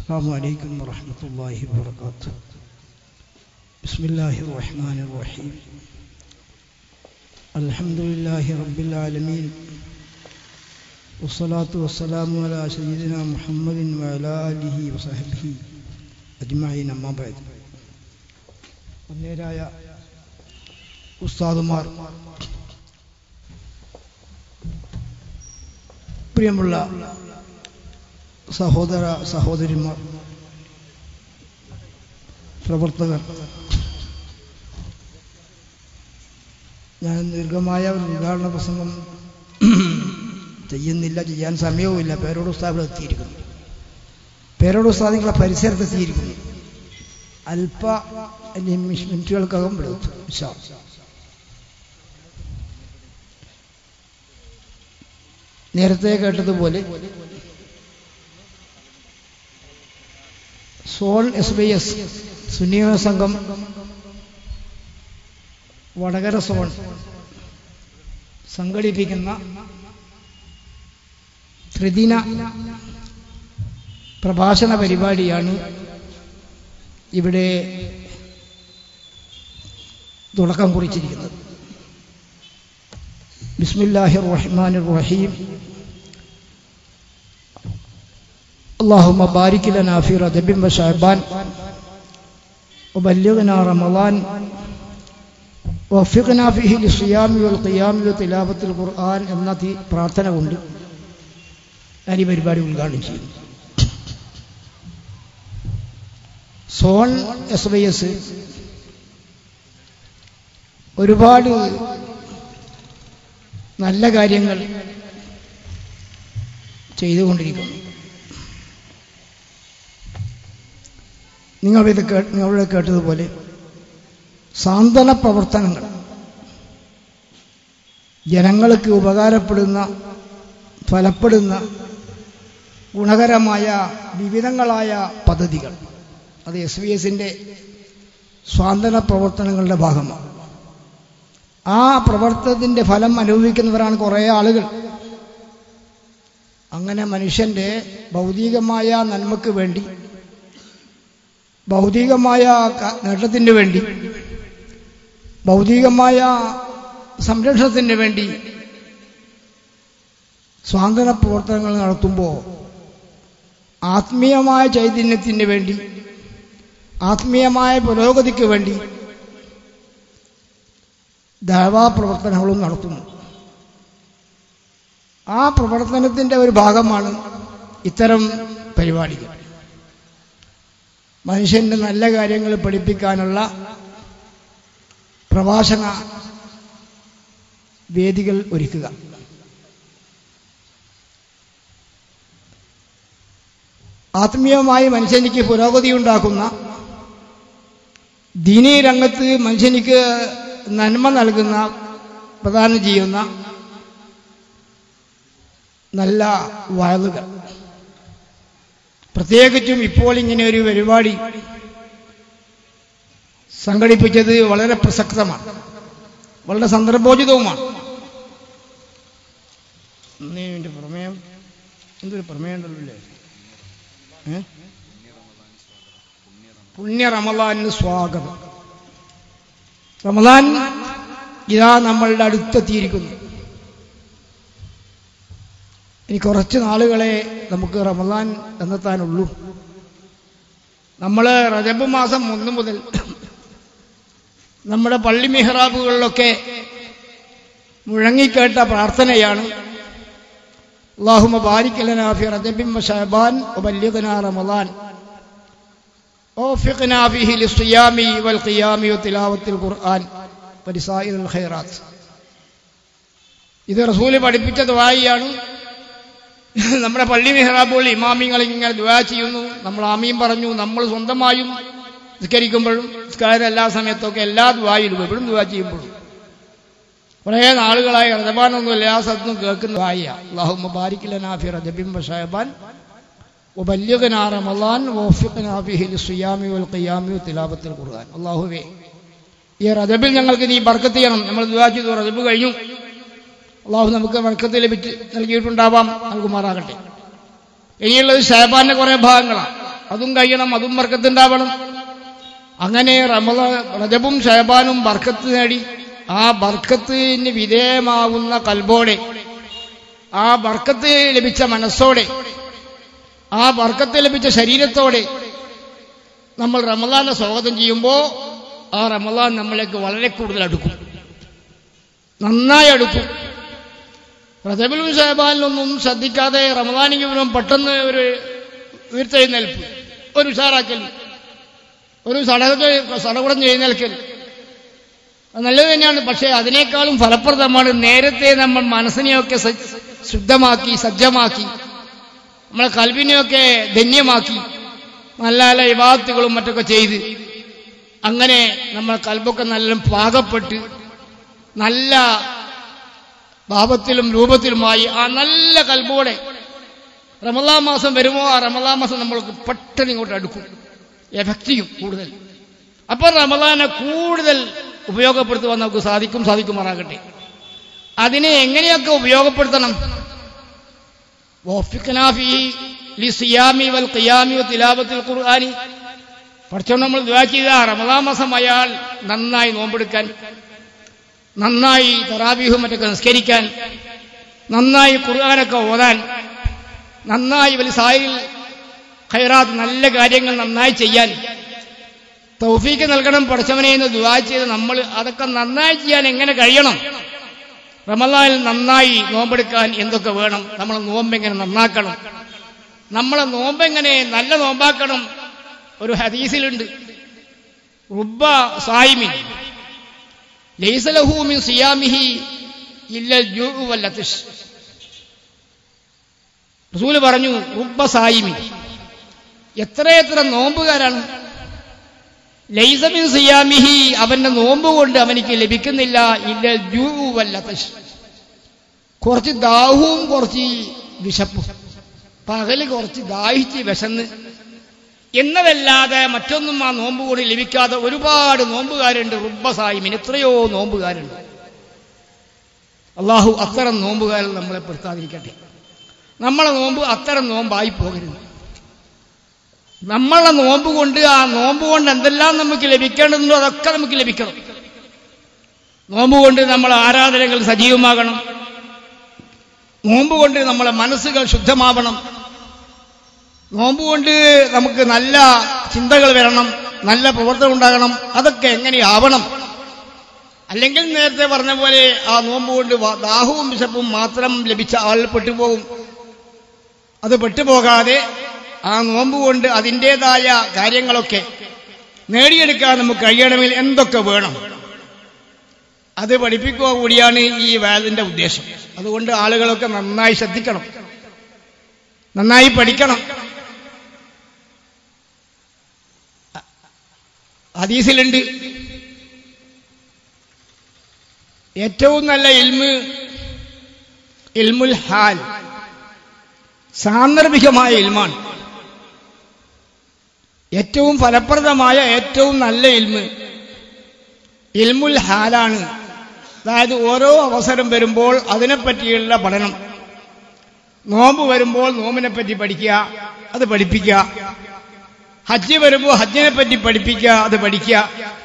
السلام عليكم ورحمة الله وبركاته بسم الله الرحمن الرحيم الحمد لله رب العالمين والصلاة والسلام على سيدنا محمد وعلى آله وصحبه أجمعين أما بعد ഒന്നേരായ ഉസ്താദുമാർ പ്രിയമുള്ള സഹോദര സഹോദരിമാർ പ്രവർത്തകർ ഞാൻ ദീർഘമായ ഒരു ഉദ്ഘാടന പ്രസംഗം ചെയ്യുന്നില്ല ചെയ്യാൻ സമയവുമില്ല പേരോട് ഉസ്താദ് എത്തിയിരിക്കുന്നു പേരോട് ഉസ്താദ് നിങ്ങളെ പരിസരത്ത് എത്തിയിരിക്കുന്നു അല്പ മിനിറ്റുകൾക്കകം ഇവിടെ എത്തും ഇൻഷാ അല്ലാ. നേരത്തെ കേട്ടതുപോലെ സോൾ എസ് ബി എസ് സുന്നിയ സംഘം വടകര സോൺ സംഘടിപ്പിക്കുന്ന ത്രിദിന പ്രഭാഷണ പരിപാടിയാണ് ഇവിടെ തുടക്കം കുറിച്ചിരിക്കുന്നത് ബിസ്മില്ലാഹിർ റഹ്മാനിർ റഹീം اللهم بارك لنا في رجب وشعبان وبلغنا رمضان وفقنا فيه للصيام والقيام وتلاوة القرآن എന്ന തി- പ്രാർത്ഥന കൊണ്ട് ഞാൻ ഈ പരിപാടി ഉദ്ഘാടനം ചെയ്യുന്നു സോൺ എസ് വൈ എസ് ഒരുപാട് നല്ല കാര്യങ്ങൾ ചെയ്തുകൊണ്ടിരിക്കുന്നു നിങ്ങൾ ഇത് കേ നിങ്ങളിവിടെ കേട്ടതുപോലെ സാന്ത്വന പ്രവർത്തനങ്ങൾ ജനങ്ങൾക്ക് ഉപകാരപ്പെടുന്ന ഫലപ്പെടുന്ന ഗുണകരമായ വിവിധങ്ങളായ പദ്ധതികൾ അത് എസ് വി എസിൻ്റെ സ്വാതന്ത്ര്യ പ്രവർത്തനങ്ങളുടെ ഭാഗമാണ് ആ പ്രവർത്തനത്തിൻ്റെ ഫലം അനുഭവിക്കുന്നവരാണ് കുറേ ആളുകൾ അങ്ങനെ മനുഷ്യൻ്റെ ഭൗതികമായ നന്മക്ക് വേണ്ടി ഭൗതികമായ ക- നേട്ടത്തിന് വേണ്ടി ഭൗതികമായ സംരക്ഷണത്തിന് വേണ്ടി സ്വാതന്ത്ര്യ പ്രവർത്തനങ്ങൾ നടത്തുമ്പോൾ ആത്മീയമായ ചൈതന്യത്തിന് വേണ്ടി ആത്മീയമായ പുരോഗതിക്ക് വേണ്ടി ദാവാ പ്രവർത്തനങ്ങളും നടത്തുന്നു ആ പ്രവർത്തനത്തിൻ്റെ ഒരു ഭാഗമാണ് ഇത്തരം പരിപാടികൾ മനുഷ്യൻ്റെ നല്ല കാര്യങ്ങൾ പഠിപ്പിക്കാനുള്ള പ്രഭാഷണ വേദികൾ ഒരുക്കുക ആത്മീയമായി മനുഷ്യനിക്ക് പുരോഗതി ഉണ്ടാക്കുന്ന ദീനീ രംഗത്ത് മനുഷ്യനിക്ക് നന്മ നൽകുന്ന പ്രദാനം ചെയ്യുന്ന നല്ല വയലുകൾ പ്രത്യേകിച്ചും ഇപ്പോൾ ഇങ്ങനെ ഒരു പരിപാടി സംഘടിപ്പിച്ചത് വളരെ പ്രസക്തമാണ് വളരെ സന്ദർഭോചിതവുമാണ് ഇന്ന് ഇതിന്റെ പ്രമേയം എന്തൊരു പ്രമേയം ഉണ്ടല്ലോ അല്ലേ ഏ? പുണ്യ റമദാനിന് സ്വാഗതം റമദാൻ ഇതാ നമ്മളുടെ അടുത്തെത്തിയിരിക്കുന്നു ഇനി കുറച്ച് നാളുകളെ നമുക്ക് റമദാൻ എന്നെത്താനുള്ളൂ നമ്മൾ റജബ് മാസം ഒന്ന് മുതൽ നമ്മുടെ പള്ളി മിഹ്റാബുകളിലൊക്കെ മുഴങ്ങിക്കേട്ട പ്രാർത്ഥനയാണ് അള്ളാഹുമ ബാരിക്കലന ഫി റജബിൻ വശഅബാൻ വബല്ലിഗ്നാ റമദാൻ ووفقنا فيه للصيام والقيام وتلاوة القرآن ولسائر الخيرات ഇത് റസൂല് പഠിപ്പിച്ച ദുആയാണ് നമ്മുടെ പള്ളി മെഹ്റാബുകൾ ഇമാമിങ്ങൾ ഇങ്ങനെ ദുആ ചെയ്യുന്നു നമ്മൾ ആമീൻ പറഞ്ഞു നമ്മൾ സ്വന്തമായും നിസ്കരിക്കുമ്പോഴും നിസ്കാരം എല്ലാ സമയത്തൊക്കെ എല്ലാ ദുആയിലും എപ്പോഴും ദുആ ചെയ്യുമ്പോഴും കുറേ നാളുകളായി റജബാനൊന്നും എല്ലാ സ്ഥലത്തും കേൾക്കുന്ന ദുആയ അല്ലാഹുമ്മ ബാരിക് ലനാ ഫി റജബിൻ വശഅബാൻ وبلغنا رمضان ووفقنا فيه للصيام والقيام وتلاوة القرآن അല്ലാഹുവേ ഈ റജബിൽ ഞങ്ങൾക്ക് നീ ബർക്കത്ത് ചെയ്യണം നമ്മൾ ദുആ ചെയ്തു റജബ് കഴിഞ്ഞു അള്ളാഹു നമുക്ക് ബർക്കത്ത് ലഭിച്ച് നൽകിയിട്ടുണ്ടാവാം നൽകുമാറാകട്ടെ ഇനിയുള്ളത് ഷാബാന്റെ കുറെ ഭാഗങ്ങളാണ് അതും കഴിയണം അതും ബർക്കത്തുണ്ടാവണം അങ്ങനെ റമദ റജബും ഷഹബാനും ബർക്കത്ത് നേടി ആ ബർക്കത്തിന് വിധേയമാവുന്ന കൽബോടെ ആ ബർക്കത്ത് ലഭിച്ച മനസ്സോടെ ആ ബർക്കത്ത് ലഭിച്ച ശരീരത്തോടെ നമ്മൾ റമദാനെ സ്വാഗതം ചെയ്യുമ്പോൾ ആ റമദാൻ നമ്മളിലേക്ക് വളരെ കൂടുതൽ അടുക്കും നന്നായി അടുക്കും റജബിലും ഷഹബാനിലൊന്നും ശ്രദ്ധിക്കാതെ റമദാനിക്ക് മുഴുവൻ പെട്ടെന്ന് ഒരു ഉയർത്തെഴുന്നേൽപ്പ് ഒരു ഉഷാറാക്കൽ ഒരു സടക സടകുടം എഴുന്നേൽക്കൽ അത് നല്ലത് തന്നെയാണ് പക്ഷേ അതിനേക്കാളും ഫലപ്രദമാണ് നേരത്തെ നമ്മൾ മനസ്സിനെയൊക്കെ സ- ശുദ്ധമാക്കി സജ്ജമാക്കി നമ്മളെ കൽവിനെയൊക്കെ ധന്യമാക്കി നല്ല നല്ല വിവാദത്തുകളും മറ്റൊക്കെ ചെയ്ത് അങ്ങനെ നമ്മൾ കൽബൊക്കെ നല്ല പാകപ്പെട്ട് നല്ല ഭാവത്തിലും രൂപത്തിലുമായി ആ നല്ല കൽബോടെ റമലാ മാസം വരുമോ ആ റമലാ മാസം നമ്മൾക്ക് പെട്ടെന്ന് ഇങ്ങോട്ട് അടുക്കും എഫക്റ്റീവ് കൂടുതൽ അപ്പോൾ റമലാനെ കൂടുതൽ ഉപയോഗപ്പെടുത്തുവാൻ നമുക്ക് സാധിക്കും സാധിക്കുമാറാകട്ടെ അതിനെ എങ്ങനെയൊക്കെ ഉപയോഗപ്പെടുത്തണം വഫിഖ്നാ ഫീഹി ലിസിയാമി വൽ ഖിയാമി വ തിലാവത്തിൽ ഖുർആനി പഠിച്ചോണ്ട് നമ്മൾ ദുആ ചെയ്ത റമദാൻ മാസം അയാൾ നന്നായി നോമ്പെടുക്കാൻ നന്നായി തറാബീഹും മറ്റൊക്കെ നിസ്കരിക്കാൻ നന്നായി ഖുർആനൊക്കെ ഓതാൻ നന്നായി വലിസായിൽ ഖൈറാത്ത് നല്ല കാര്യങ്ങൾ നന്നായി ചെയ്യാൻ തൗഫീക്ക് നൽകണം പഠിച്ചവനെ എന്ന് ദുആ ചെയ്ത് നമ്മൾ അതൊക്കെ നന്നായി ചെയ്യാൻ എങ്ങനെ കഴിയണം റമലാനിൽ നന്നായി നോമ്പെടുക്കാൻ എന്തൊക്കെ വേണം നമ്മളെ നോമ്പ് എങ്ങനെ നന്നാക്കണം നമ്മളെ നോമ്പ് എങ്ങനെ നല്ല നോമ്പാക്കണം ഒരു ഹദീസിലുണ്ട് റുബ്ബ സായിമിൻ ലൈസലഹു മിൻ സിയാമിഹി ഇല്ലൽ ജൂഉ വൽ അതിഷ് റസൂല് പറഞ്ഞു റുബ്ബ സായിമിൻ എത്രയെത്ര നോമ്പുകാരാണ് ലൈസമിൻ സിയാമിഹി അവന്റെ നോമ്പ് കൊണ്ട് അവനിക്ക് ലഭിക്കുന്നില്ല ഇല്ല ജൂ വല്ല തശ് കുറച്ച് ദാഹവും കുറച്ച് വിശപ്പും പകല് കുറച്ച് ദാഹിച്ച് വിശന്ന് എന്നതല്ലാതെ മറ്റൊന്നും ആ നോമ്പ് കൊണ്ട് ലഭിക്കാതെ ഒരുപാട് നോമ്പുകാരുണ്ട് റുബസായിമിന് എത്രയോ നോമ്പുകാരുണ്ട് അള്ളാഹു അത്തരം നോമ്പുകാരിൽ നമ്മളെ പെടുത്താതിരിക്കട്ടെ നമ്മളെ നോമ്പ് അത്തരം നോമ്പായി പോകരുത് നമ്മളെ നോമ്പ് കൊണ്ട് ആ നോമ്പ് കൊണ്ട് എന്തെല്ലാം നമുക്ക് ലഭിക്കേണ്ടതുണ്ടോ അതൊക്കെ നമുക്ക് ലഭിക്കണം നോമ്പ് കൊണ്ട് നമ്മൾ ആരാധനകൾ സജീവമാകണം നോമ്പ് കൊണ്ട് നമ്മളെ മനസ്സുകൾ ശുദ്ധമാവണം നോമ്പ് കൊണ്ട് നമുക്ക് നല്ല ചിന്തകൾ വരണം നല്ല പ്രവർത്തനം ഉണ്ടാകണം അതൊക്കെ എങ്ങനെയാവണം അല്ലെങ്കിൽ നേരത്തെ പറഞ്ഞ പോലെ ആ നോമ്പ് കൊണ്ട് വ- ദാഹവും വിശപ്പും മാത്രം ലഭിച്ച ആൾ പെട്ടുപോകും അത് പെട്ടുപോകാതെ ആ നോമ്പ് കൊണ്ട് അതിൻ്റെതായ കാര്യങ്ങളൊക്കെ നേടിയെടുക്കാൻ നമുക്ക് കഴിയണമെങ്കിൽ എന്തൊക്കെ വേണം അത് പഠിപ്പിക്കുക കൂടിയാണ് ഈ വേദന്റെ ഉദ്ദേശം അതുകൊണ്ട് ആളുകളൊക്കെ നന്നായി ശ്രദ്ധിക്കണം നന്നായി പഠിക്കണം ഹദീസിലുണ്ട് ഏറ്റവും നല്ല ഇൽമ് ഇൽമുൽ ഹാൽ സാന്ദർഭികമായ ഇൽമാണ് ഏറ്റവും ഫലപ്രദമായ ഏറ്റവും നല്ല ഇൽമ് ഇൽമുൽ ഹാലാണ് അതായത് ഓരോ അവസരം വരുമ്പോൾ അതിനെപ്പറ്റിയുള്ള പഠനം നോമ്പ് വരുമ്പോൾ നോമ്പിനെ പറ്റി പഠിക്കുക അത് പഠിപ്പിക്കുക ഹജ്ജ് വരുമ്പോൾ ഹജ്ജിനെ പറ്റി പഠിപ്പിക്കുക അത് പഠിക്കുക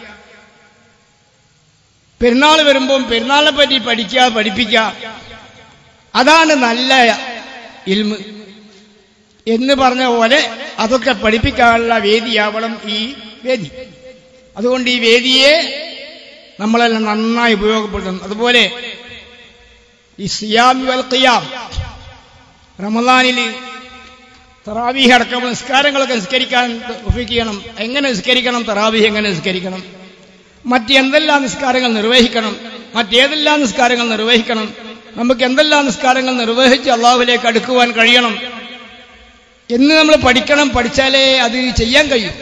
പെരുന്നാൾ വരുമ്പോൾ പെരുന്നാളിനെ പറ്റി പഠിക്കുക പഠിപ്പിക്കുക അതാണ് നല്ല ഇൽമ് എന്ന് പറഞ്ഞ പോലെ അതൊക്കെ പഠിപ്പിക്കാനുള്ള വേദിയാവണം ഈ വേദി അതുകൊണ്ട് ഈ വേദിയെ നമ്മളെല്ലാം നന്നായി ഉപയോഗപ്പെടുത്തണം അതുപോലെ ഈ സിയാമി വൽ ഖിയാം റമദാനിൽ തറാവീഹ് അടക്കം നിസ്കാരങ്ങളൊക്കെ നിസ്കരിക്കാൻ ഒപ്പിക്കണം എങ്ങനെ നിസ്കരിക്കണം തറാവീഹ് എങ്ങനെ നിസ്കരിക്കണം മറ്റെന്തെല്ലാം നിസ്കാരങ്ങൾ നിർവഹിക്കണം മറ്റേതെല്ലാം നിസ്കാരങ്ങൾ നിർവഹിക്കണം നമുക്ക് എന്തെല്ലാം നിസ്കാരങ്ങൾ നിർവഹിച്ച് അള്ളാഹുവിലേക്ക് അടുക്കുവാൻ കഴിയണം എന്ന് നമ്മൾ പഠിക്കണം പഠിച്ചാലേ അത് ചെയ്യാൻ കഴിയും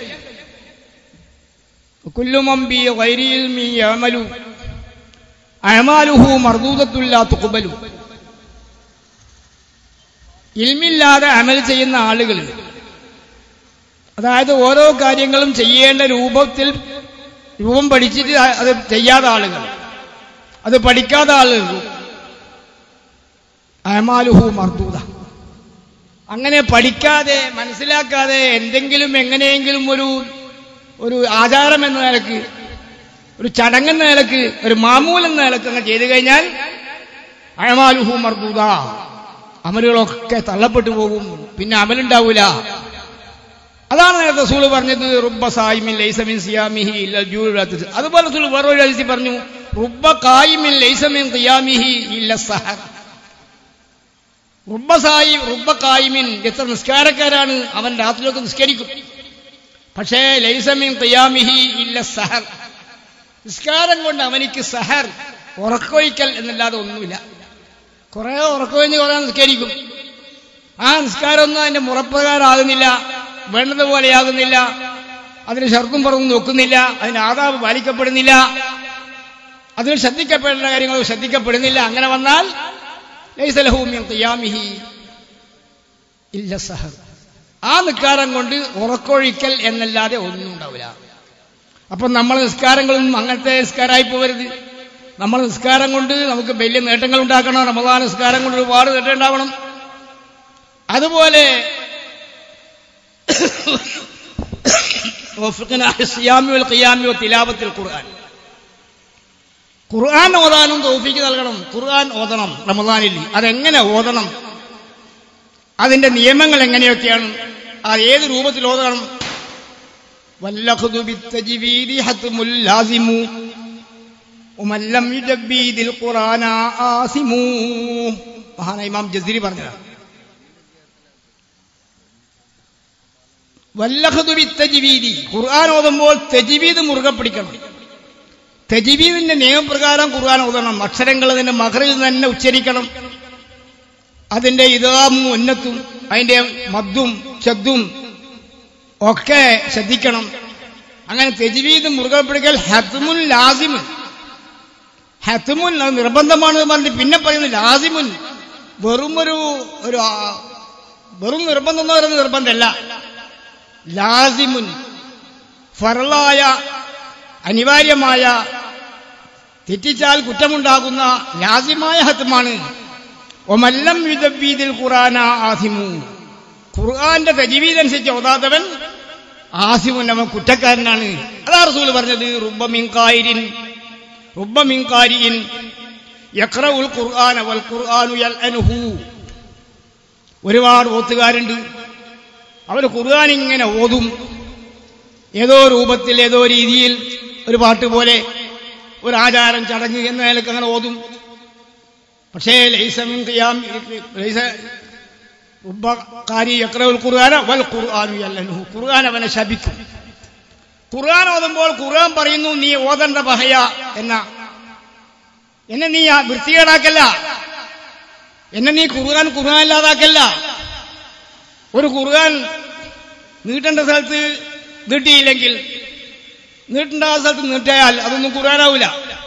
കുല്ലുമമ്പി വൈരിയിൽ മീ അമലു അമാലുഹു മർദൂതത്തുല്ലാ തുക്കുബലു ഇൽമില്ലാതെ അമൽ ചെയ്യുന്ന ആളുകൾ അതായത് ഓരോ കാര്യങ്ങളും ചെയ്യേണ്ട രൂപത്തിൽ രൂപം പഠിച്ചിട്ട് അത് ചെയ്യാത്ത ആളുകൾ അത് പഠിക്കാത്ത ആളുകൾ അമാലുഹു മർദൂത അങ്ങനെ പഠിക്കാതെ മനസ്സിലാക്കാതെ എന്തെങ്കിലും എങ്ങനെയെങ്കിലും ഒരു ഒരു ആചാരം എന്ന നിലക്ക് ഒരു ചടങ്ങെന്ന നിലക്ക് ഒരു മാമൂൽ എന്ന നിലക്ക് അങ്ങ് ചെയ്തു കഴിഞ്ഞാൽ അഴമാലുഹു മർദൂത അമലുകളൊക്കെ തള്ളപ്പെട്ടു പോകും പിന്നെ അമലുണ്ടാവൂല അതാണ് നേരത്തെ റസൂൽ പറഞ്ഞത് റുബ്ബ സായിമിൻ ലൈസമിൻ സിയാമിഹി ഇല്ല ജൂഴത്ത് അതുപോലെ റസൂൽ വേറൊരു ഹദീസിൽ പറഞ്ഞു റുബ്ബ കായിമിൻ ലൈസമിൻ ഖിയാമിഹി ഇല്ല സഹർ റുബ്ബ സായി റുബ്ബ കായിമിൻ എത്ര നിസ്കാരക്കാരാണ് അവൻ രാത്രിയിലൊക്കെ നിസ്കരിക്കും പക്ഷേ ലൈസമിൻ ഖിയാമിഹി ഇല്ല സഹർ നിസ്കാരം കൊണ്ട് അവനിക്ക് സഹർ ഉറക്കൊഴിക്കൽ എന്നല്ലാതെ ഒന്നുമില്ല കുറെ ഉറക്കൊഴിഞ്ഞ് കുറെ നിസ്കരിക്കും ആ നിസ്കാരമൊന്നും അതിന്റെ മുറപ്രകാരമാകുന്നില്ല വേണ്ടതുപോലെയാകുന്നില്ല അതിന് ഷർക്കും പുറവും നോക്കുന്നില്ല അതിന് ആദാബ് പാലിക്കപ്പെടുന്നില്ല അതിന് ശ്രദ്ധിക്കപ്പെടേണ്ട കാര്യങ്ങൾ ശ്രദ്ധിക്കപ്പെടുന്നില്ല അങ്ങനെ വന്നാൽ ലൈസലഹൂമ്യം ഖിയാമിഹി ഇല്ല സഹർ ആ നിസ്കാരം കൊണ്ട് ഉറക്കൊഴിക്കൽ എന്നല്ലാതെ ഒന്നും ഉണ്ടാവില്ല അപ്പൊ നമ്മൾ നിസ്കാരങ്ങളൊന്നും അങ്ങനത്തെ നിസ്കാരമായി പോകരുത് നമ്മൾ നിസ്കാരം കൊണ്ട് നമുക്ക് വലിയ നേട്ടങ്ങൾ ഉണ്ടാക്കണം റമദാൻ നിസ്കാരം കൊണ്ട് ഒരുപാട് നേട്ടം ഉണ്ടാവണം അതുപോലെ ഖുർആൻ ഖുർആൻ ഓതാനും തോഫിക്ക് നൽകണം ഖുർആൻ ഓതണം റമദാനിൽ അതെങ്ങനെ ഓതണം അതിന്റെ നിയമങ്ങൾ എങ്ങനെയൊക്കെയാണ് അത് ഏത് രൂപത്തിൽ ഓതണം വല്ലഖുദു ബിത്തജ്വീദി ഹത്മുൽ ലാസിമു ومن لم يجبيد القرآن آثم മഹാന ഇമാം ജസീരി പറഞ്ഞതാണ് വല്ലഹദു ബിത്തജ്വീദി ഖുർആൻ ഓതുമ്പോൾ തെജ്വീദ് മുറുകെ പിടിക്കണം തെജ്വീദിന്റെ നിയമപ്രകാരം ഖുർആൻ ഓതണം അക്ഷരങ്ങൾ അതിന്റെ മഹറിൽ തന്നെ ഉച്ചരിക്കണം അതിന്റെ ഇതാമും ഉന്നത്തും അതിന്റെ മദ്ദും ശബ്ദും ഒക്കെ ശ്രദ്ധിക്കണം അങ്ങനെ തെജ്വീദ് മുറുകെ പിടിക്കൽ ഹത്മുൻ ലാസിമുൻ ഹത്തുമുൻ അത് നിർബന്ധമാണെന്ന് പറഞ്ഞ് പിന്നെ പറയുന്നു ലാസിമുൻ വെറും ഒരു ഒരു ആ, വെറും നിർബന്ധം എന്ന് പറയുന്നത് നിർബന്ധമല്ല ലാസിമുൻ ഫറലായ അനിവാര്യമായ തെറ്റിച്ചാൽ കുറ്റമുണ്ടാകുന്ന ലാസിമായ ഹത്തുമാണ് ഒമല്ലം യുദ്ധബീദിൽ ഖുറാന ആസിമു ഖുർആന്റെ തജീവീതനുസരിച്ച് ഓതാത്തവൻ ആസിമുൻ അവൻ കുറ്റക്കാരനാണ് അതാ റസൂൽ പറഞ്ഞത് റുബമിൻ കായിരിൻ റുബമിൻ കാരിയിൻ യഖ്റഉൽ ഖുർആന വൽ ഖുർആനു യൽഅനുഹു ഒരുപാട് ഓത്തുകാരുണ്ട് അവർ ഖുർആൻ ഇങ്ങനെ ഓതും ഏതോ രൂപത്തിൽ ഏതോ രീതിയിൽ ഒരു പാട്ട് പോലെ ഒരു ആചാരം ചടങ്ങ് എന്ന നിലക്ക് അങ്ങനെ ഓതും പക്ഷേ ലൈസമിൻ ഖിയാം ലൈസ റുബ്ബക്കാരി യഖ്റഉൽ ഖുർആന വൽ ഖുർആനു യൽഅനുഹു ഖുർആൻ അവനെ ശപിക്കും ഖുർആൻ ഓതുമ്പോൾ ഖുർആൻ പറയുന്നു നീ ഓതണ്ട ബഹയ എന്ന എന്നെ നീ ആ വൃത്തികേടാക്കല്ല എന്നെ നീ ഖുർആൻ ഖുർആൻ ഇല്ലാതാക്കല്ല ഒരു ഖുർആൻ നീട്ടേണ്ട സ്ഥലത്ത് നീട്ടിയില്ലെങ്കിൽ നീട്ടേണ്ട ആ സ്ഥലത്ത് നീട്ടിയാൽ അതൊന്നും ഖുർആനാവില്ല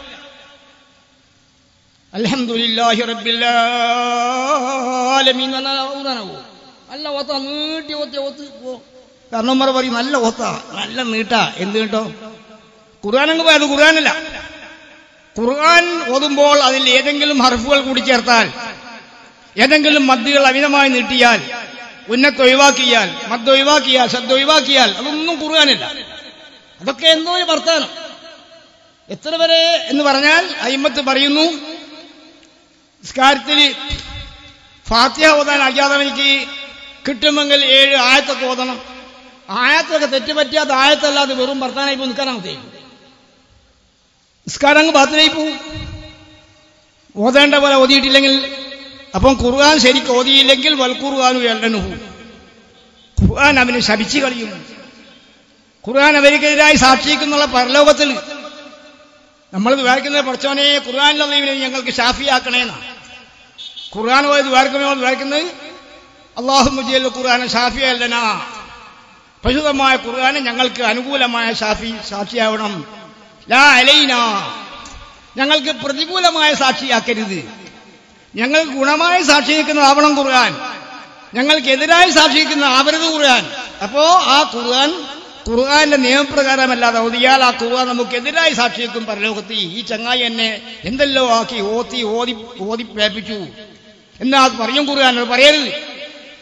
അൽഹംദുലില്ലാഹി റബ്ബിൽ ആലമീൻ എന്ന് പറഞ്ഞാൽ ഖുർആനാവോ നല്ല ഓത്ത നീട്ടി ഓത്തി ഓത്ത് പോ കർണന്മാർ പറയും നല്ല ഓത്ത നല്ല നീട്ടാ എന്ത് കേട്ടോ ഖുർആൻ അങ്ങ് പോയത് ഖുർആനല്ല ഖുർആൻ ഓതുമ്പോൾ അതിൽ ഏതെങ്കിലും ഹർഫുകൾ കൂടി ചേർത്താൽ ഏതെങ്കിലും മദ്ദുകൾ അമിതമായി നീട്ടിയാൽ ഉന്നത്ത് ഒഴിവാക്കിയാൽ മദ് ഒഴിവാക്കിയാൽ ശബ്ദ ഒഴിവാക്കിയാൽ അതൊന്നും ഖുർആനല്ല അതൊക്കെ എന്തോ ഒരു വർത്താനം എത്ര വരെ എന്ന് പറഞ്ഞാൽ അയിമത്ത് പറയുന്നു നിസ്കാരത്തിൽ ഫാത്തിഹ ഓതാൻ അറിയാത്തവനിക്ക് കിട്ടുമെങ്കിൽ ഏഴ് ആയത്തൊക്കെ ഓതണം ആയത്തൊക്കെ തെറ്റുപറ്റിയാത്ത ആയത്തല്ലാതെ വെറും വർത്താനായി പോകും നിൽക്കാനാമത്തെ നിസ്കാരം അങ്ങ് ബാത്തിലായി പോവും ഓതേണ്ട പോലെ ഓതിയിട്ടില്ലെങ്കിൽ അപ്പം ഖുർആൻ ശരിക്ക് ഓതിയില്ലെങ്കിൽ വൽ ഖുർആാനു എല്ലനുഹു ഖുർആൻ അവന് ശപിച്ചു കളിയും ഖുർആൻ അവർക്കെതിരായി സാക്ഷിക്കുന്നുള്ള പരലോകത്തിൽ നമ്മൾ വിവാഹിക്കുന്നത് പഠിച്ചോനെ ഖുർആാനിലുള്ള ഇവനെ ഞങ്ങൾക്ക് ഷാഫിയാക്കണേന്നാണ് ഖുർആൻ പോയത് വിവാഹിക്കുമ്പോൾ വിവാഹിക്കുന്നത് അള്ളാഹു മുജിയൽ ഖുർആൻ ഷാഫി അല്ലന പരിശുദ്ധമായ ഖുർആന് ഞങ്ങൾക്ക് അനുകൂലമായ ഷാഫി സാക്ഷിയാവണം ലാ അലൈന ഞങ്ങൾക്ക് പ്രതികൂലമായ സാക്ഷിയാക്കരുത് ഞങ്ങൾക്ക് ഗുണമായ സാക്ഷി നിൽക്കുന്നതാവണം ഖുർആൻ ഞങ്ങൾക്കെതിരായി സാക്ഷി നിൽക്കുന്ന ആവരുത് ഖുർആൻ അപ്പോ ആ ഖുർആൻ ഖുർആന്റെ നിയമപ്രകാരമല്ലാതെ ഓതിയാൽ ആ ഖുർആൻ നമുക്കെതിരായി സാക്ഷി നിൽക്കും പരലോകത്ത് ഈ ചങ്ങായി എന്നെ എന്തെല്ലോ ആക്കി ഓത്തി ഓതി ഓതി പേപ്പിച്ചു എന്നാ അത് പറയും ഖുർആൻ അത് പറയരുത്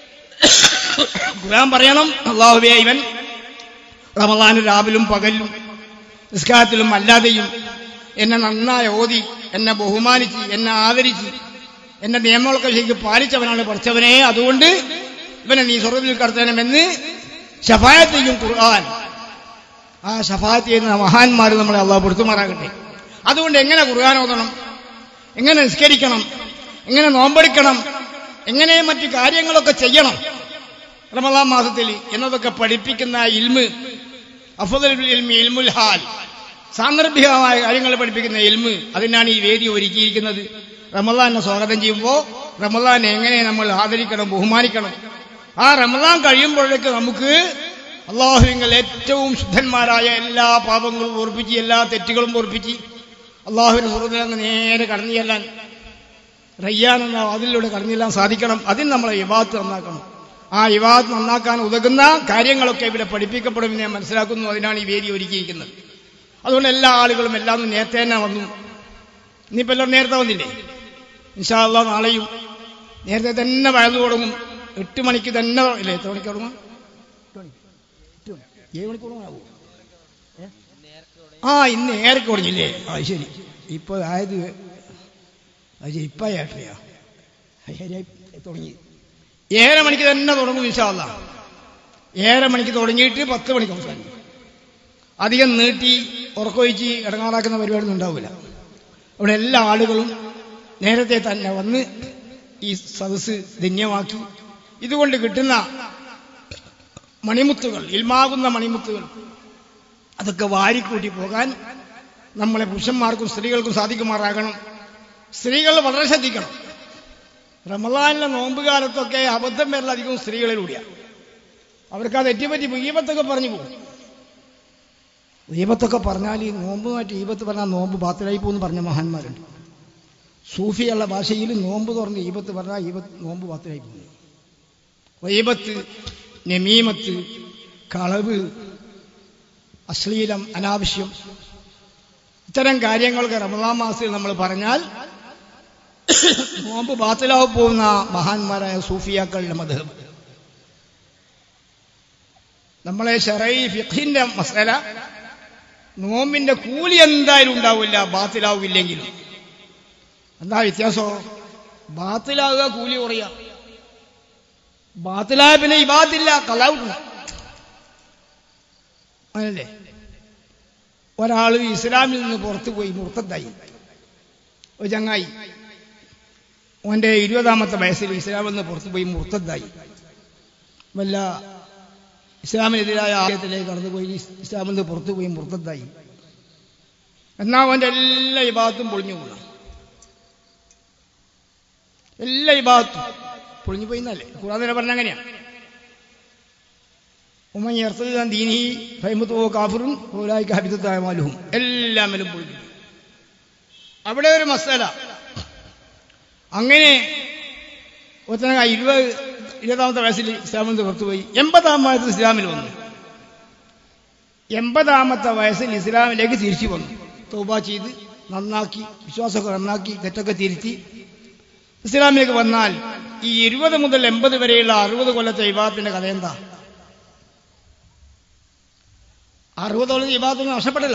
ഖുർആൻ പറയണം അള്ളാഹുബേ ഇവൻ റമദാന് രാവിലും പകലും നിസ്കാരത്തിലും അല്ലാതെയും എന്നെ നന്നായി ഓതി എന്നെ ബഹുമാനിച്ച് എന്നെ ആദരിച്ച് എന്റെ നിയമങ്ങളൊക്കെ ശരിക്കും പാലിച്ചവനാണ് പഠിച്ചവനെ അതുകൊണ്ട് ഇവനെ നീ സ്വർഗത്തിൽ കടത്തണമെന്ന് ഷഫായത്ത് ചെയ്യും ഖുർആൻ ആ ഷഫായത്ത് ചെയ്യുന്ന മഹാന്മാർ നമ്മളെ അള്ളാഹ് പൊടുത്തുമാറാകട്ടെ അതുകൊണ്ട് എങ്ങനെ ഖുർആൻ ഓതണം എങ്ങനെ നിസ്കരിക്കണം എങ്ങനെ നോമ്പെടുക്കണം എങ്ങനെ മറ്റു കാര്യങ്ങളൊക്കെ ചെയ്യണം റമദാൻ മാസത്തിൽ എന്നതൊക്കെ പഠിപ്പിക്കുന്ന ഇൽമ് അഫദൽ ഇൽമി ഇൽമുൽ ഹാൽ സാന്ദർഭികമായ കാര്യങ്ങൾ പഠിപ്പിക്കുന്ന ഇൽമ് അതിനാണ് ഈ വേദി ഒരുക്കിയിരിക്കുന്നത് റമദാനെ സ്വാഗതം ചെയ്യുമ്പോൾ റമദാനെ എങ്ങനെ നമ്മൾ ആദരിക്കണം ബഹുമാനിക്കണം ആ റമദാൻ കഴിയുമ്പോഴേക്ക് നമുക്ക് അള്ളാഹുവിങ്ങൾ ഏറ്റവും ശുദ്ധന്മാരായ എല്ലാ പാപങ്ങളും ഓർപ്പിച്ച് എല്ലാ തെറ്റുകളും ഓർപ്പിച്ച് അള്ളാഹുവിന്റെ സുഹൃത്തിലങ്ങ് നേരെ കടന്നു ചെല്ലാൻ റയ്യാൻ എന്ന അതിലൂടെ കടന്നു ചെല്ലാൻ സാധിക്കണം അതിന് നമ്മളെ വിവാദത്ത് നന്നാക്കണം ആ വിവാദത്ത് നന്നാക്കാൻ ഉതകുന്ന കാര്യങ്ങളൊക്കെ ഇവിടെ പഠിപ്പിക്കപ്പെടുമെന്ന് ഞാൻ മനസ്സിലാക്കുന്നു അതിനാണ് ഈ വേദി ഒരുക്കിയിരിക്കുന്നത് അതുകൊണ്ട് എല്ലാ ആളുകളും എല്ലാം നേരത്തെ തന്നെ വന്നു ഇനിയിപ്പോൾ എല്ലാം നേരത്തെ വന്നില്ലേ ഇൻഷാല്ല നാളെയും നേരത്തെ തന്നെ വഴന്നു തുടങ്ങും എട്ട് മണിക്ക് തന്നെ ഇല്ലേ എത്ര മണിക്ക് തുടങ്ങും ഏഴ് മണിക്ക് തുടങ്ങാവൂ ആ ഇന്ന് ഏറെ തുടങ്ങിയില്ലേ ആ ശരി ഇപ്പൊ ആയത് അത് ശരി ഇപ്പൊ ഏട്ടയാ ശരിയായി തുടങ്ങി ഏഴര മണിക്ക് തന്നെ തുടങ്ങും ഇൻഷാല്ല ഏഴര മണിക്ക് തുടങ്ങിയിട്ട് പത്ത് മണിക്ക് അവസാനിക്കും അധികം നീട്ടി ഉറക്കൊഴിച്ച് ഇടങ്ങാറാക്കുന്ന പരിപാടിയൊന്നും ഉണ്ടാവില്ല അവിടെ എല്ലാ ആളുകളും നേരത്തെ തന്നെ വന്ന് ഈ സദസ് ധന്യമാക്കി ഇതുകൊണ്ട് കിട്ടുന്ന മണിമുത്തുകൾ ഇൽമാകുന്ന മണിമുത്തുകൾ അതൊക്കെ വാരിക്കൂട്ടി പോകാൻ നമ്മളെ പുരുഷന്മാർക്കും സ്ത്രീകൾക്കും സാധിക്കുമാറാകണം സ്ത്രീകൾ വളരെ ശ്രദ്ധിക്കണം റമദാനിലെ നോമ്പ് കാലത്തൊക്കെ അബദ്ധം വരല അധികവും സ്ത്രീകളിലൂടെയാണ് അവർക്ക് അത് തെറ്റിപ്പറ്റി ഈപത്തൊക്കെ പറഞ്ഞു പോകും ഈപത്തൊക്കെ പറഞ്ഞാൽ ഈ നോമ്പുമായിട്ട് ഈപത്ത് പറഞ്ഞാൽ നോമ്പ് ബാത്തിലായി പോകുമെന്ന് പറഞ്ഞ മഹാന്മാരുണ്ട് സൂഫിയുള്ള ഭാഷയിൽ നോമ്പ് തുറന്ന് ഈപത്ത് പറഞ്ഞാൽ ഈപത്ത് നോമ്പ് ബാത്തിലായി പോകുന്നു ഈപത്ത് നമീമത്ത് കളവ് അശ്ലീലം അനാവശ്യം ഇത്തരം കാര്യങ്ങൾക്ക് റമദാൻ മാസത്തിൽ നമ്മൾ പറഞ്ഞാൽ നോമ്പ് ബാത്തിലാവ് പോകുന്ന മഹാന്മാരായ സൂഫിയാക്കളുടെ മതം നമ്മളെ ഷറൈ ഫിഖിന്റെ മസല നോമ്പിന്റെ കൂലി എന്തായാലും ഉണ്ടാവില്ല ബാത്തിലാവില്ലെങ്കിലും എന്താ വ്യത്യാസോ ബാത്തിലാവുക കൂലി കുറയുക ബാത്തിലായ പിന്നെ ഇബാത്തില്ല കലാവിട്ടില്ല അങ്ങനല്ലേ ഒരാൾ ഇസ്ലാമിൽ നിന്ന് പുറത്തു പോയി മുർത്തത്തായി ഒരു ചങ്ങായി ഓന്റെ ഇരുപതാമത്തെ വയസ്സിൽ ഇസ്ലാമിൽ നിന്ന് പുറത്തു പോയി മുർത്തത്തായി വല്ല ഇസ്ലാമിനെതിരായ ആലയത്തിലേക്ക് കടന്നുപോയി ഇസ്ലാമിൽ നിന്ന് പുറത്തു പോയി മുർത്തത്തായി എന്നാ അവന്റെ എല്ലാ വിഭാഗത്തും പൊളിഞ്ഞു പോകണം എല്ലാ വിഭാഗത്തും പൊളിഞ്ഞു പോയി എന്നല്ലേ കൂടാതെ പറഞ്ഞ അങ്ങനെയാണ് ഉമ്മ എർത്തതാൻ ദീനി ഫൈമത്തോ കാഫറും ഓലായിക്ക് ഹബിതത്തായ മാലുഹും എല്ലാമേലും പൊളിഞ്ഞു അവിടെ ഒരു മസാല അങ്ങനെ ഒത്തന ഇരുപത് ഇരുപതാമത്തെ വയസ്സിൽ ഇസ്ലാമിൽ നിന്ന് പുറത്തുപോയി എൺപതാം വയസ്സിൽ ഇസ്ലാമിൽ വന്നു എൺപതാമത്തെ വയസ്സിൽ ഇസ്ലാമിലേക്ക് തിരിച്ചു വന്നു തൗബ ചെയ്ത് നന്നാക്കി വിശ്വാസമൊക്കെ നന്നാക്കി തെറ്റൊക്കെ തിരുത്തി ഇസ്ലാമിലേക്ക് വന്നാൽ ഈ ഇരുപത് മുതൽ എൺപത് വരെയുള്ള അറുപത് കൊല്ലത്തെ വിവാഹത്തിന്റെ കഥ എന്താ അറുപത് കൊല്ലത്തെ വിവാഹത്തിന് നഷ്ടപ്പെട്ടല്ലോ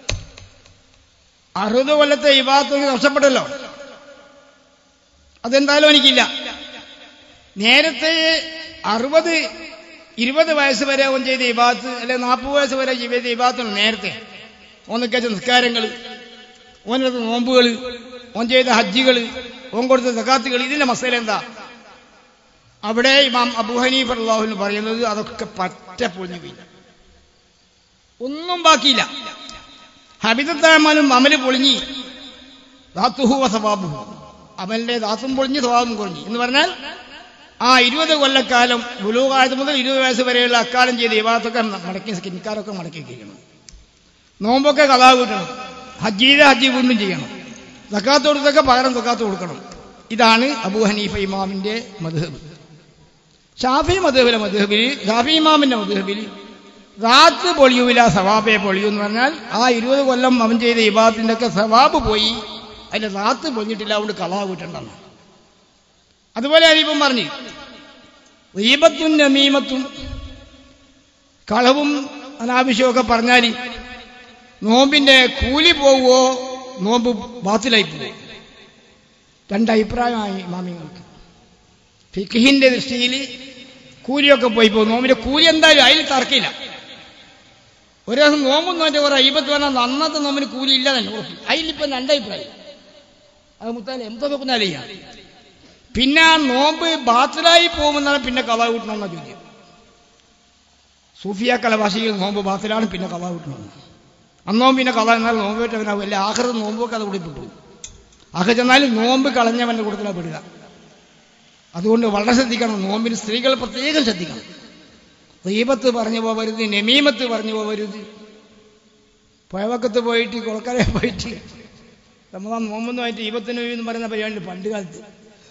അറുപത് കൊല്ലത്തെ വിവാഹത്തിന് നഷ്ടപ്പെട്ടല്ലോ അതെന്തായാലും എനിക്കില്ല നേരത്തെ അറുപത് ഇരുപത് വയസ്സ് വരെ ഓൻ ചെയ്ത വിഭാഗത്ത് അല്ലെ നാൽപ്പത് വയസ്സ് വരെ ചെയ്ത വിഭാഗത്തിന് നേരത്തെ ഓന്നൊക്കെ നിസ്കാരങ്ങൾ ഓനെടുത്ത നോമ്പുകൾ ഓൻ ചെയ്ത ഹജ്ജുകൾ ഓൻ കൊടുത്ത സക്കാത്തുകൾ ഇതിന്റെ മസല എന്താ അവിടെ ഇമാം അബു ഹനീഫ് അള്ളാഹുവിന് പറയുന്നത് അതൊക്കെ പറ്റ പൊളിഞ്ഞു പോയി ഒന്നും ബാക്കിയില്ല ഹബിതത്താമാനും അമല് പൊളിഞ്ഞി ദാത്തുഹുവ സവാബുഹു അമലിന്റെ ദാത്തും പൊളിഞ്ഞ് സ്വഭാവം കുറഞ്ഞു എന്ന് പറഞ്ഞാൽ ആ ഇരുപത് കൊല്ലക്കാലം ബുലൂകാലത്ത് മുതൽ ഇരുപത് വയസ്സ് വരെയുള്ള അക്കാലം ചെയ്ത് വിവാഹത്തൊക്കെ മടക്കി നിക്കാരൊക്കെ മടക്കി കഴിയണം നോമ്പൊക്കെ കഥാ കൂട്ടണം ഹജ്ജ് ചെയ്ത ഹജ്ജ് വീണ്ടും ചെയ്യണം സക്കാത്ത് കൊടുത്തൊക്കെ പകരം സക്കാത്ത് കൊടുക്കണം ഇതാണ് അബൂ ഹനീഫ ഇമാമിന്റെ മധുഹബ് ഷാഫി മധുഹബിലെ മധുഹബിൽ ഷാഫി ഇമാമിന്റെ മധുഹബിൽ റാത്ത് പൊളിയൂല സവാബെ പൊളിയൂ എന്ന് പറഞ്ഞാൽ ആ ഇരുപത് കൊല്ലം അവൻ ചെയ്ത ഇബാദത്തിന്റെ ഒക്കെ സവാബ് പോയി അതിന്റെ റാത്ത് പൊളിഞ്ഞിട്ടില്ല അതുകൊണ്ട് കളാ വീട്ടുണ്ടെന്ന് അതുപോലെ അരിപ്പം പറഞ്ഞു റീബത്തും നമീമത്തും കളവും അനാവശ്യമൊക്കെ പറഞ്ഞാൽ നോമ്പിന്റെ കൂലി പോവുമോ നോമ്പ് ബാത്തിലായി പോവോ രണ്ടഭിപ്രായമായി മാമിങ്ങൾക്ക് ഫിഖിന്റെ ദൃഷ്ടിയിൽ കൂലിയൊക്കെ പോയി പോകും നോമ്പിന്റെ കൂലി എന്തായാലും അതിൽ തർക്കില്ല ഒരു ദിവസം നോമ്പൊന്നും അതിന്റെ ഒരു അയ്യപ്പത്ത് പറഞ്ഞാൽ അന്നത്തെ നോമ്പിന് കൂലി ഇല്ല തന്നെ ഉറപ്പ് അതിലിപ്പം രണ്ടഭിപ്രായം അത് മുത്താലെ എന്തോ വെക്കുന്നാലെയ്യാ പിന്നെ ആ നോമ്പ് ബാത്തിലായി പോകുമെന്നാണ് പിന്നെ കഥ കൂട്ടണമെന്ന ചോദ്യം സൂഫിയ കലവാസികൾ നോമ്പ് ബാത്തിലാണ് പിന്നെ കഥ കൂട്ടണമെന്ന് അന്നോ പിന്നെ കഥ എന്നാൽ നോമ്പ് പറ്റവനാവും അല്ലെ ആഹൃത നോമ്പൊക്കെ അത് കൂടി പെട്ടു ആഹ് ചെന്നാലും നോമ്പ് കളഞ്ഞവന്റെ കൂട്ടത്തിലാണ് പെടുക അതുകൊണ്ട് വളരെ ശ്രദ്ധിക്കണം നോമ്പിന് സ്ത്രീകൾ പ്രത്യേകം ശ്രദ്ധിക്കണം ദീപത്ത് പറഞ്ഞു പോകരുത് നമീമത്ത് പറഞ്ഞു പോകരുത് പുഴവക്കത്ത് പോയിട്ട് കുളക്കര പോയിട്ട് നമ്മളാ നോമ്പൊന്നുമായിട്ട് ഈപത്തിന് എന്ന് പറയുന്ന പരിപാടി പണ്ട് കാലത്ത്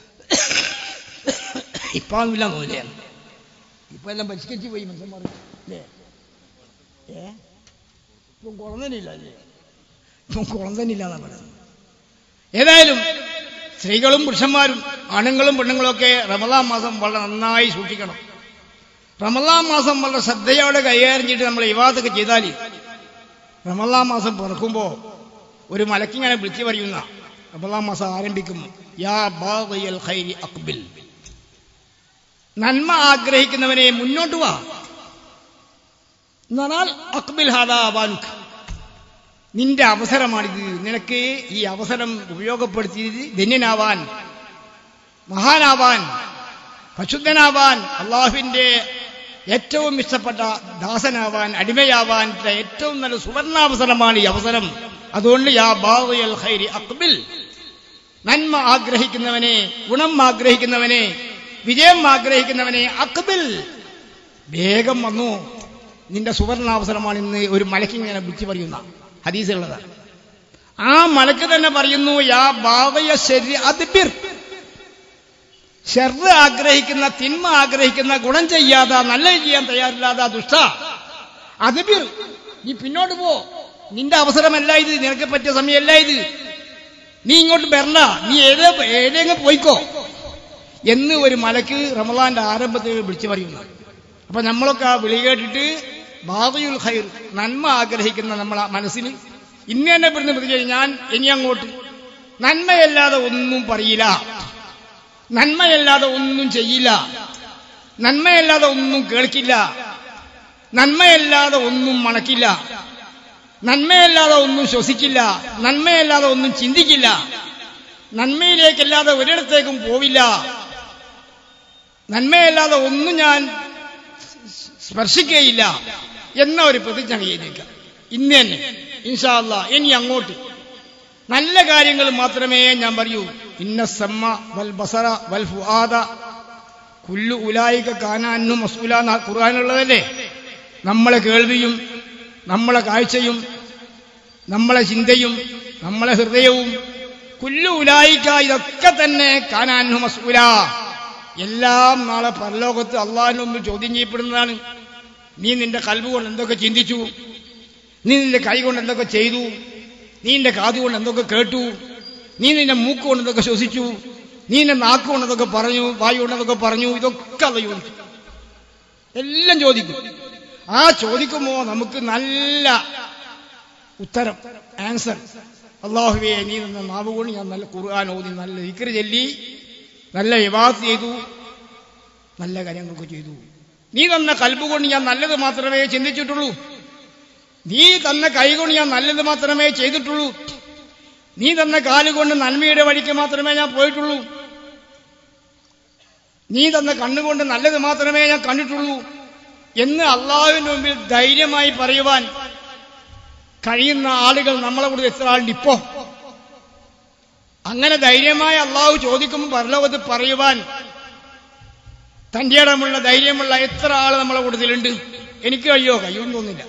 ഇപ്പൊ ഒന്നുമില്ല നോക്കിയാണ് ഇപ്പൊ എല്ലാം പരിഷ്കരിച്ച് പോയി മനുഷ്യന്മാർ അല്ലേ ഏ ഇപ്പം കുളന്തനില്ല അല്ലേ ഇപ്പം കുളന്തനില്ല എന്നാ പറയുന്നത് ഏതായാലും സ്ത്രീകളും പുരുഷന്മാരും ആണുങ്ങളും പെണ്ണുങ്ങളും ഒക്കെ റമദാൻ മാസം വളരെ നന്നായി സൂക്ഷിക്കണം റമദാൻ മാസം വളരെ ശ്രദ്ധയോടെ കൈകാര്യം ചെയ്തിട്ട് നമ്മൾ വിവാദമൊക്കെ ചെയ്താൽ റമദാൻ മാസം പിറക്കുമ്പോൾ ഒരു മലക്കിങ്ങനെ വിളിച്ചു പറയുന്ന റമദാൻ മാസം ആരംഭിക്കുന്നു യാ ബാഗിയൽ ഖൈരി അക്ബിൽ നന്മ ആഗ്രഹിക്കുന്നവനെ മുന്നോട്ട് വാ എന്നാൽ അക്ബിൽ ഹാദാ ബാനുക്ക് നിന്റെ അവസരമാണിത് നിനക്ക് ഈ അവസരം ഉപയോഗപ്പെടുത്തി ധന്യനാവാൻ മഹാനാവാൻ പരിശുദ്ധനാവാൻ അള്ളാഹുവിന്റെ ഏറ്റവും ഇഷ്ടപ്പെട്ട ദാസനാവാൻ അടിമയാവാൻ ഏറ്റവും നല്ല സുവർണാവസരമാണ് ഈ അവസരം അതുകൊണ്ട് യാ ബാവയൽ ഖൈരി അക്ബിൽ നന്മ ആഗ്രഹിക്കുന്നവനെ ഗുണം ആഗ്രഹിക്കുന്നവനെ വിജയം ആഗ്രഹിക്കുന്നവനെ അക്ബിൽ വേഗം വന്നു നിന്റെ സുവർണാവസരമാണ് ഇന്ന് ഒരു മലക്കിങ്ങനെ വിളിച്ചു പറയുന്ന ഹദീസുള്ളതാണ് ആ മലക്ക് തന്നെ പറയുന്നു യാ ബാവയ ശരി അതിബിർ ഷെറ് ആഗ്രഹിക്കുന്ന തിന്മ ആഗ്രഹിക്കുന്ന ഗുണം ചെയ്യാതെ നല്ലത് ചെയ്യാൻ തയ്യാറില്ലാതെ ദുഷ്ട അതിബിർ നീ പിന്നോട്ട് പോ നിന്റെ അവസരമല്ല ഇത് നിനക്ക് പറ്റിയ സമയമല്ല ഇത് നീ ഇങ്ങോട്ട് വരണ്ട നീ ഏതേ ഏതെങ്കിലും പോയിക്കോ എന്ന് ഒരു മലക്ക് റമദാന്റെ ആരംഭത്തിൽ വിളിച്ചു പറയുന്നു അപ്പൊ നമ്മളൊക്കെ ആ വിളി കേട്ടിട്ട് ബാബയുൽ ഖൈർ നന്മ ആഗ്രഹിക്കുന്ന നമ്മളെ മനസ്സിന് ഇന്ന് തന്നെ ഇവിടുന്ന് പ്രതി ഞാൻ ഇനി അങ്ങോട്ട് നന്മയല്ലാതെ ഒന്നും പറയില്ല നന്മയല്ലാതെ ഒന്നും ചെയ്യില്ല നന്മയല്ലാതെ ഒന്നും കേൾക്കില്ല നന്മയല്ലാതെ ഒന്നും മണക്കില്ല നന്മയല്ലാതെ ഒന്നും ശ്വസിക്കില്ല നന്മയല്ലാതെ ഒന്നും ചിന്തിക്കില്ല നന്മയിലേക്കല്ലാതെ ഒരിടത്തേക്കും പോവില്ല നന്മയല്ലാതെ ഒന്നും ഞാൻ സ്പർശിക്കുകയില്ല എന്ന ഒരു പ്രതിജ്ഞ ചെയ്തേക്കാം ഇന്ന് തന്നെ ഇൻഷാല്ല ഇനി അങ്ങോട്ട് നല്ല കാര്യങ്ങൾ മാത്രമേ ഞാൻ പറയൂ ഇന്ന സമ്മ വൽ ബസറ വൽ ഫുആദ കുല്ലു ഉലായിക കാനാന്നു മസൂല എന്ന ഖുർആാനുള്ളതല്ലേ നമ്മളെ കേൾവിയും നമ്മളെ കാഴ്ചയും നമ്മളെ ചിന്തയും നമ്മളെ ഹൃദയവും കുല്ലു ഉലായിക്ക ഇതൊക്കെ തന്നെ കാനാന്നു മസൂല എല്ലാം നാളെ പരലോകത്ത് അള്ളാഹിന് മുമ്പ് ചോദ്യം ചെയ്യപ്പെടുന്നതാണ് നീ നിന്റെ കൽവ് കൊണ്ട് എന്തൊക്കെ ചിന്തിച്ചു നീ നിന്റെ കൈ കൊണ്ട് എന്തൊക്കെ ചെയ്തു നീ നിന്റെ കാതു കൊണ്ട് എന്തൊക്കെ കേട്ടു നീ നിന്റെ മൂക്ക് കൊണ്ട് എന്തൊക്കെ ശ്വസിച്ചു നീ നിന്റെ നാക്ക് കൊണ്ട് എന്തൊക്കെ പറഞ്ഞു വായു കൊണ്ട് എന്തൊക്കെ പറഞ്ഞു ഇതൊക്കെ അത് ചോദിച്ചു എല്ലാം ചോദിക്കും ആ ചോദിക്കുമ്പോ നമുക്ക് നല്ല ഉത്തരം ആൻസർ അള്ളാഹുവേ നീ നിന്ന നാവ് കൊണ്ട് ഞാൻ നല്ല ഖുർആൻ ഓതി നല്ല ഇക്കറ് ചൊല്ലി നല്ല വിവാഹത്ത് ചെയ്തു നല്ല കാര്യങ്ങളൊക്കെ ചെയ്തു നീ തന്ന കൽബ് കൊണ്ട് ഞാൻ നല്ലത് മാത്രമേ ചിന്തിച്ചിട്ടുള്ളൂ നീ തന്ന കൈ കൊണ്ട് ഞാൻ നല്ലത് മാത്രമേ ചെയ്തിട്ടുള്ളൂ നീ തന്ന കാലുകൊണ്ട് നന്മയുടെ വഴിക്ക് മാത്രമേ ഞാൻ പോയിട്ടുള്ളൂ നീ തന്ന കണ്ണുകൊണ്ട് നല്ലത് മാത്രമേ ഞാൻ കണ്ടിട്ടുള്ളൂ എന്ന് അള്ളാഹുവിന്റെ മുമ്പിൽ ധൈര്യമായി പറയുവാൻ കഴിയുന്ന ആളുകൾ നമ്മളെ കൂടെ എത്ര ആളുണ്ട് ഇപ്പോ അങ്ങനെ ധൈര്യമായി അള്ളാഹു ചോദിക്കുമ്പോൾ പരലോകത്ത് പറയുവാൻ തന്റെ ഇടമുള്ള ധൈര്യമുള്ള എത്ര ആൾ നമ്മളെ കൂട്ടത്തിലുണ്ട് എനിക്ക് കഴിയോ കഴിയുമെന്ന് തോന്നില്ല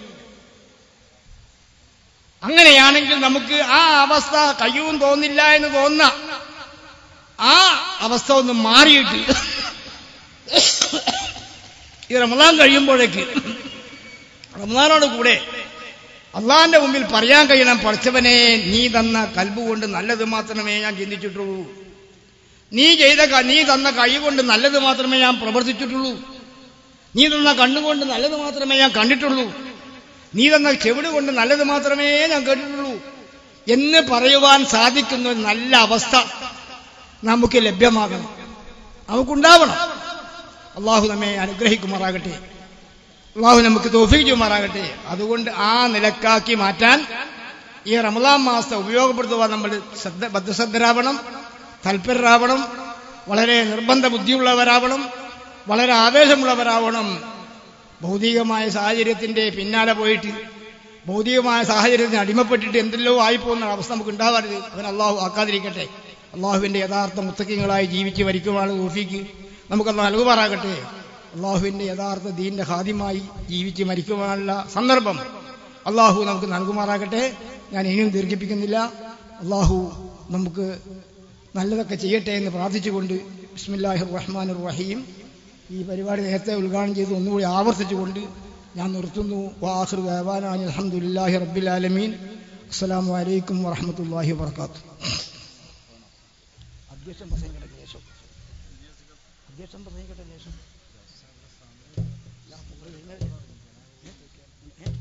അങ്ങനെയാണെങ്കിൽ നമുക്ക് ആ അവസ്ഥ കഴിയും തോന്നില്ല എന്ന് തോന്നുന്ന ആ അവസ്ഥ ഒന്ന് മാറിയിട്ട് ഈ റമദാൻ കഴിയുമ്പോഴേക്ക് റമദാനോട് കൂടെ അള്ളാന്റെ മുമ്പിൽ പറയാൻ കഴിയണം പഠിച്ചവനെ നീ തന്ന കൽബ് കൊണ്ട് നല്ലത് മാത്രമേ ഞാൻ ചിന്തിച്ചിട്ടുള്ളൂ നീ ചെയ്ത ക- നീ തന്ന കൈ കൊണ്ട് നല്ലത് മാത്രമേ ഞാൻ പ്രവർത്തിച്ചിട്ടുള്ളൂ നീ തന്ന കണ്ണുകൊണ്ട് നല്ലത് മാത്രമേ ഞാൻ കണ്ടിട്ടുള്ളൂ നീ തന്ന ചെവിട് കൊണ്ട് നല്ലത് മാത്രമേ ഞാൻ കേട്ടിട്ടുള്ളൂ എന്ന് പറയുവാൻ സാധിക്കുന്ന ഒരു നല്ല അവസ്ഥ നമുക്ക് ലഭ്യമാകണം നമുക്കുണ്ടാവണം അള്ളാഹു നമ്മെ അനുഗ്രഹിക്കുമാറാകട്ടെ അള്ളാഹു നമുക്ക് തോഫിക്ക് ചെയ്യുമാറാകട്ടെ അതുകൊണ്ട് ആ നിലക്കാക്കി മാറ്റാൻ ഈ റമദാൻ മാസത്തെ ഉപയോഗപ്പെടുത്തുവാൻ നമ്മൾ ശ്രദ്ധ ബദ്ധശ്രദ്ധരാവണം തൽപരരാവണം വളരെ നിർബന്ധ ബുദ്ധിയുള്ളവരാവണം വളരെ ആവേശമുള്ളവരാവണം ഭൗതികമായ സാഹചര്യത്തിന്റെ പിന്നാലെ പോയിട്ട് ഭൗതികമായ സാഹചര്യത്തിന് അടിമപ്പെട്ടിട്ട് എന്തെല്ലോ ആയിപ്പോകുന്ന അവസ്ഥ നമുക്ക് ഉണ്ടാവരുത് അവൻ അള്ളാഹു ആക്കാതിരിക്കട്ടെ അള്ളാഹുവിന്റെ യഥാർത്ഥ മുത്തക്കിങ്ങളായി ജീവിച്ച് മരിക്കുവാണ് തോഫിക്ക് നമുക്കത് നൽകുമാറാകട്ടെ അള്ളാഹുവിന്റെ യഥാർത്ഥ ദീന്റെ ഹാദ്യമായി ജീവിച്ച് മരിക്കുവാനുള്ള സന്ദർഭം അള്ളാഹു നമുക്ക് നൽകുമാറാകട്ടെ ഞാൻ ഇനിയും ദീർഘിപ്പിക്കുന്നില്ല അള്ളാഹു നമുക്ക് നല്ലതൊക്കെ ചെയ്യട്ടെ എന്ന് പ്രാർത്ഥിച്ചുകൊണ്ട് ബിസ്മില്ലാഹിർ റഹ്മാൻ റഹീം ഈ പരിപാടി നേരത്തെ ഉദ്ഘാടനം ചെയ്ത് ഒന്നുകൂടി ആവർത്തിച്ചുകൊണ്ട് ഞാൻ നിർത്തുന്നു വാഹൃ ദേവാനാനി അലഹമുല്ലാഹി റബ്ബിൽ ആലമീൻ അസ്സലാമു അലൈക്കും വറഹമത്തല്ലാഹി വാത്തു അധ്യക്ഷൻ പ്രസംഗിക്കട്ടെ ശേഷം അധ്യക്ഷൻ പ്രസംഗിക്കട്ടെ ശേഷം